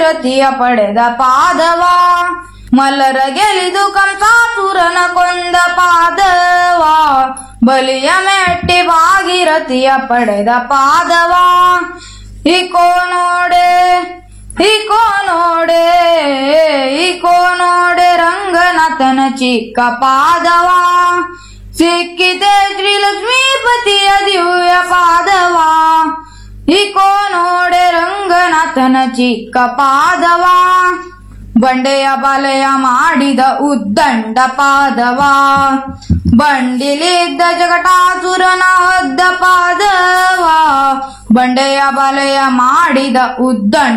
ಭಾಗೀರಥಿಯ ಪಡೆದ ಪಾದವ ಮಲ್ಲರ ಗೆಲಿದು ಕಂಸಾಸುರನ ಕೊಂದ ಪಾದವ ಬಲಿಯ ಮೆಟ್ಟಿ ಭಾಗೀರಥಿಯ ಪಡೆದ ಪಾದವ ಇಕೋ ನೋಡೆ ಇಕೋ ನೋಡೆ ಇಕೋ ನೋಡೆ ರಂಗನಾಥನ ಚಿಕ್ಕ ಪಾದವ ಸಿಕ್ಕಿದೆ ಶ್ರೀ ಲಕ್ಷ್ಮೀಪತಿಯ ದಿವ್ಯ ಪಾದವ ಇಕೋ ನೋಡೆ ರಂಗನಾಥನ ಚಿಕ್ಕ ಪಾದವ ಬಂಡೆಯ ಬಲೆಯ ಮಾಡಿದ ಉದ್ದಂಡ ಪಾದವ ಬಂಡಿಲಿದ್ದ ಜಗಟಾಸುರನ ಹೊದ್ದ ಪಾದವ ಬಂಡೆಯ ಬಲೆಯ ಮಾಡಿದ ಉದ್ದಂಡ